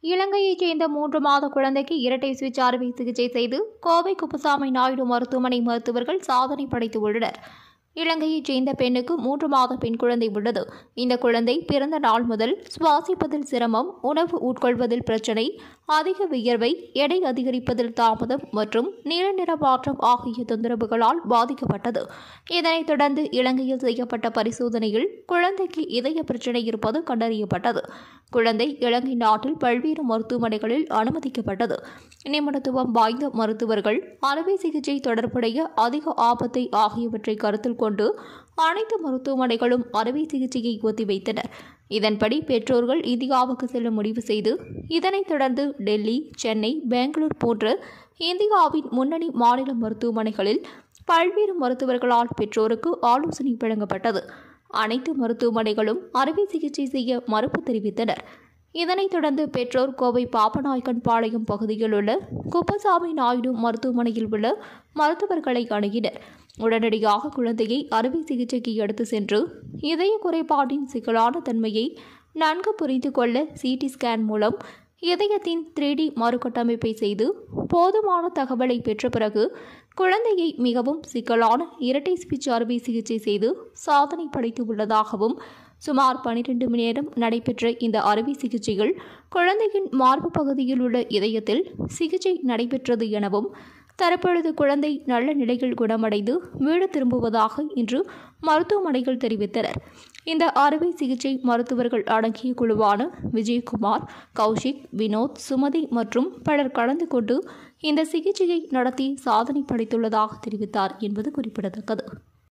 இலங்கையைச் சேர்ந்த மூன்று மாத குழந்தைக்கு இரட்டை சுவிட்ச் அறுவை சிகிச்சை செய்து கோவை குப்புசாமி நாயுடு மருத்துவமனை மருத்துவர்கள் சாதனை படைத்துள்ளனர் இலங்கையைச் சேர்ந்த பெண்ணுக்கு மூன்று மாத பெண் குழந்தை உள்ளது இந்த குழந்தை பிறந்த நாள் முதல் சுவாசிப்பதில் சிரமம் உணவு உட்கொள்வதில் பிரச்சனை அதிக வியர்வை எடை அதிகரிப்பதில் தாமதம் மற்றும் நீல நிற மாற்றம் ஆகிய தொந்தரவுகளால் பாதிக்கப்பட்டது இதனைத் தொடர்ந்து இலங்கையில் செய்யப்பட்ட பரிசோதனையில் குழந்தைக்கு இதய பிரச்சனை இருப்பது கண்டறியப்பட்டது குழந்தை இலங்கை நாட்டில் பல்வேறு மருத்துவமனைகளில் அனுமதிக்கப்பட்டது நிபுணத்துவம் வாய்ந்த மருத்துவர்கள் அறுவை சிகிச்சை தொடர்புடைய அதிக ஆபத்தை ஆகியவற்றை கருத்தில் கொண்டு அனைத்து மருத்துவமனைகளும் அறுவை சிகிச்சையை ஒத்திவைத்தனர் இதன்படி பெற்றோர்கள் இந்தியாவுக்கு செல்ல முடிவு செய்து இதனைத் தொடர்ந்து டெல்லி சென்னை பெங்களூர் போன்ற இந்தியாவின் முன்னணி மாநில மருத்துவமனைகளில் பல்வேறு மருத்துவர்களால் பெற்றோருக்கு ஆலோசனை வழங்கப்பட்டது அனைத்து மருத்துவமனைகளும் அறுவை சிகிச்சை செய்ய மறுப்பு தெரிவித்தனர் இதனைத் தொடர்ந்து பெற்றோர் கோவை பாப்பநாயக்கன் பாளையம் பகுதியில் உள்ள குப்பசாமி நாயுடு மருத்துவமனையில் உள்ள மருத்துவர்களை அணுகினர் உடனடியாக குழந்தையை அறுவை சிகிச்சைக்கு எடுத்து சென்று இதய குறைபாட்டின் சிக்கலான தன்மையை நன்கு புரிந்து கொள்ள சிடி ஸ்கேன் மூலம் இதயத்தின் த்ரீ டி மறுகட்டமைப்பை செய்து போதுமான தகவலை பெற்ற பிறகு குழந்தையை மிகவும் சிக்கலான இரட்டை ஸ்பிச் அறுவை சிகிச்சை செய்து சாதனை படைத்து உள்ளதாகவும் சுமார் பனிரெண்டு மணி நேரம் நடைபெற்ற இந்த அறுவை சிகிச்சையில் குழந்தையின் மார்பு பகுதியில் உள்ள இதயத்தில் சிகிச்சை நடைபெற்றது எனவும் தற்பொழுது குழந்தை நல்ல நிலையில் குணமடைந்து வீடு திரும்புவதாக இன்று மருத்துவமனைகள் தெரிவித்தனர் இந்த அறுவை சிகிச்சை மருத்துவர்கள் அடங்கிய குழுவான விஜயகுமார் கௌஷிக் வினோத் சுமதி மற்றும் பலர் கலந்து கொண்டு இந்த சிகிச்சையை நடத்தி சாதனை படைத்துள்ளதாக தெரிவித்தார் என்பது குறிப்பிடத்தக்கது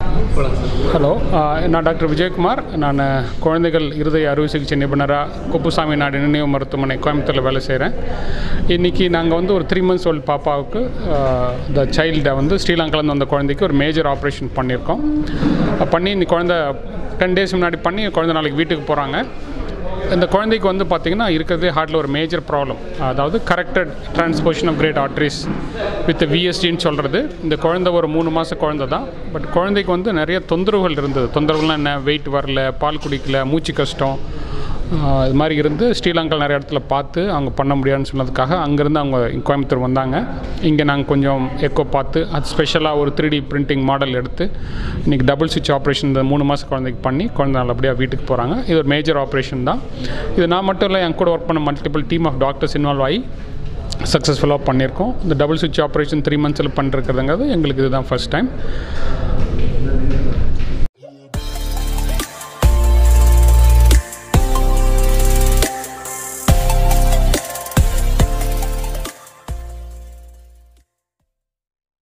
ஹலோ ஆஹ் நான் டாக்டர் விஜயகுமார் நான் குழந்தைகள் இருதய அறுவை சிகிச்சை நிபுணராக குப்புசாமி நாடு நினைவு மருத்துவமனை கோயம்புத்தூரில் வேலை செய்கிறேன் இன்றைக்கி நாங்கள் வந்து ஒரு த்ரீ மந்த்ஸ் ஓல்டு பாப்பாவுக்கு இந்த சைல்டை வந்து ஸ்ரீலங்காலேருந்து வந்த குழந்தைக்கு ஒரு மேஜர் ஆப்ரேஷன் பண்ணியிருக்கோம் பண்ணி இந்த குழந்தை டென் டேஸ் முன்னாடி பண்ணி குழந்தை நாளைக்கு வீட்டுக்கு போகிறாங்க இந்த குழந்தைக்கு வந்து பார்த்திங்கன்னா இருக்கிறதே ஹார்ட்டில் ஒரு மேஜர் ப்ராப்ளம் அதாவது corrected transposition of great arteries with விஎஸ்டின்னு சொல்கிறது இந்த குழந்தை ஒரு மூணு மாத குழந்தை தான் பட் குழந்தைக்கு வந்து நிறைய தொந்தரவுகள் இருந்தது தொந்தரவுலாம் என்ன வெயிட் வரல பால் குடிக்கல மூச்சு கஷ்டம் ஆஹ் இது மாதிரி இருந்து ஸ்ரீலங்காவில் நிறைய இடத்துல பார்த்து அவங்க பண்ண முடியாதுன்னு சொன்னதுக்காக அங்கேருந்து அவங்க கோயம்புத்தூர் வந்தாங்க இங்கே நாங்கள் கொஞ்சம் எக்கோ பார்த்து அது ஸ்பெஷலாக ஒரு த்ரீ டி பிரிண்டிங் மாடல் எடுத்து இன்றைக்கி டபுள் ஸ்விட்ச் ஆப்ரேஷன் இந்த மூணு மாதம் குழந்தைக்கு பண்ணி குழந்தை நல்லபடியாக வீட்டுக்கு போகிறாங்க இது ஒரு மேஜர் ஆப்ரேஷன் தான் இது நான் மட்டும் இல்லை என் கூட ஒர்க் பண்ண multiple team of doctors involve ஆகி சக்ஸஸ்ஃபுல்லாக பண்ணியிருக்கோம் இந்த டபுள் ஸ்விட்ச் ஆப்ரேஷன் த்ரீ மந்த்ஸில் பண்ணிருக்கிறதுங்கிறது எங்களுக்கு இதுதான் ஃபர்ஸ்ட் டைம்